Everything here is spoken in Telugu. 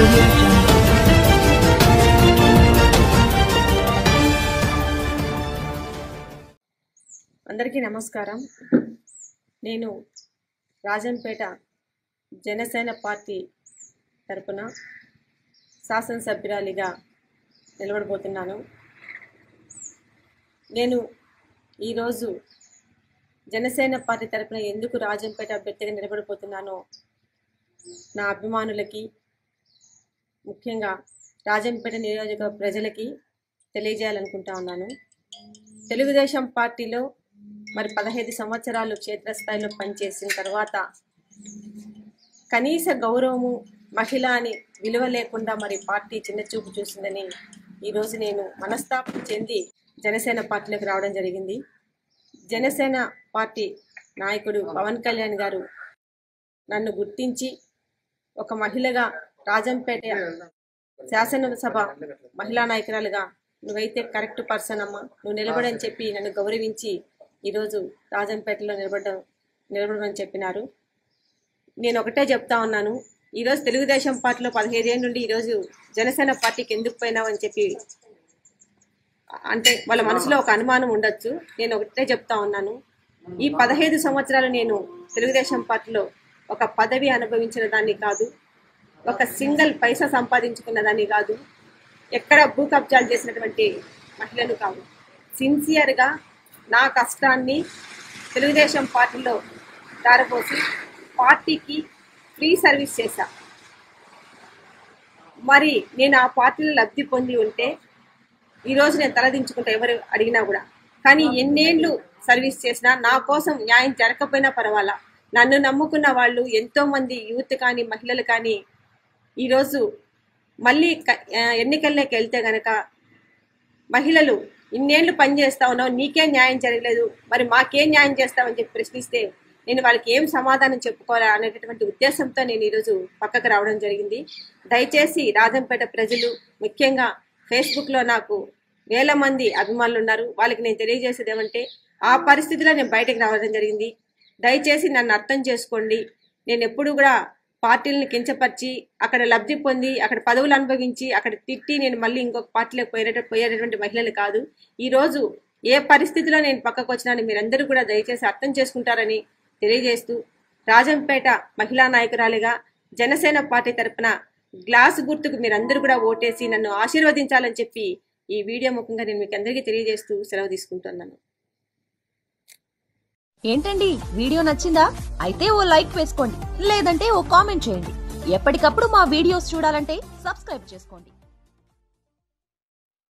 audio jungle. అందరికీ నమస్కారం నేను రాజంపేట జనసేన పార్టీ తరపున శాసనసభ్యురాలిగా నిలబడబోతున్నాను నేను ఈరోజు జనసేన పార్టీ తరపున ఎందుకు రాజంపేట అభ్యర్థిగా నిలబడిపోతున్నానో నా అభిమానులకి ముఖ్యంగా రాజంపేట నియోజక ప్రజలకి తెలియజేయాలనుకుంటా ఉన్నాను తెలుగుదేశం పార్టీలో మరి పదహైదు సంవత్సరాలు క్షేత్రస్థాయిలో పనిచేసిన తర్వాత కనీస గౌరవము మహిళ అని విలువ లేకుండా మరి పార్టీ చిన్న చూపు చూసిందని ఈరోజు నేను మనస్తాపం చెంది జనసేన పార్టీలోకి రావడం జరిగింది జనసేన పార్టీ నాయకుడు పవన్ కళ్యాణ్ గారు నన్ను గుర్తించి ఒక మహిళగా రాజంపేట శాసనసభ మహిళా నాయకురాలుగా నువ్వైతే కరెక్ట్ పర్సన్ అమ్మా నువ్వు నిలబడని చెప్పి నన్ను గౌరవించి ఈరోజు రాజంపేటలో నిలబడడం నిలబడమని చెప్పినారు నేను ఒకటే చెప్తా ఉన్నాను ఈరోజు తెలుగుదేశం పార్టీలో పదిహేదేళ్ళ నుండి ఈరోజు జనసేన పార్టీకి ఎందుకు పోయినావని చెప్పి అంటే వాళ్ళ మనసులో ఒక అనుమానం ఉండొచ్చు నేను ఒకటే చెప్తా ఉన్నాను ఈ పదహైదు సంవత్సరాలు నేను తెలుగుదేశం పార్టీలో ఒక పదవి అనుభవించిన దాన్ని కాదు ఒక సింగిల్ పైసా సంపాదించుకున్న దాన్ని కాదు ఎక్కడ భూ కబ్జాలు చేసినటువంటి మహిళను కాదు సిన్సియర్గా నా కష్టాన్ని తెలుగుదేశం పార్టీలో దారపోసి పార్టీకి ఫ్రీ సర్వీస్ చేశా మరి నేను ఆ పార్టీలో లబ్ధి పొంది ఉంటే ఈరోజు నేను తలదించుకుంటా ఎవరు అడిగినా కూడా కానీ ఎన్నేళ్ళు సర్వీస్ చేసినా నా కోసం న్యాయం జరగకపోయినా పర్వాలా నన్ను నమ్ముకున్న వాళ్ళు ఎంతో మంది యూత్ కానీ మహిళలు కానీ ఈరోజు మళ్ళీ క- ఆ, ఎన్నికల్లోకి వెళ్తే గనక మహిళలు ఇన్నేళ్లు పనిచేస్తా ఉన్నావు నీకే న్యాయం జరగలేదు మరి మాకేం న్యాయం చేస్తావని చెప్పి ప్రశ్నిస్తే నేను వాళ్ళకి ఏం సమాధానం చెప్పుకోవాలా అనేటటువంటి ఉద్దేశంతో నేను ఈరోజు పక్కకు రావడం జరిగింది దయచేసి రాజంపేట ప్రజలు ముఖ్యంగా ఫేస్బుక్లో నాకు వేల మంది అభిమానులు ఉన్నారు వాళ్ళకి నేను తెలియజేసేది ఏమంటే ఆ పరిస్థితిలో నేను బయటకు రావడం జరిగింది దయచేసి నన్ను అర్థం చేసుకోండి నేను ఎప్పుడు కూడా పార్టీలను కించపరిచి అక్కడ లబ్ధి పొంది అక్కడ పదవులు అనుభవించి అక్కడ తిట్టి నేను మళ్ళీ ఇంకొక పార్టీలోకి పోయేట పోయేటటువంటి మహిళలు కాదు ఈరోజు ఏ పరిస్థితిలో నేను పక్కకు వచ్చినాను మీరందరూ కూడా దయచేసి అర్థం చేసుకుంటారని తెలియజేస్తూ రాజంపేట మహిళా నాయకురాలిగా జనసేన పార్టీ తరపున గ్లాస్ గుర్తుకు మీరందరూ కూడా ఓటేసి నన్ను ఆశీర్వదించాలని చెప్పి ఈ వీడియో ముఖంగా నేను మీకు అందరికీ తెలియజేస్తూ సెలవు తీసుకుంటున్నాను ఏంటండి వీడియో నచ్చిందా అయితే ఓ లైక్ వేసుకోండి లేదంటే ఓ కామెంట్ చేయండి ఎప్పటికప్పుడు మా వీడియోస్ చూడాలంటే సబ్స్క్రైబ్ చేసుకోండి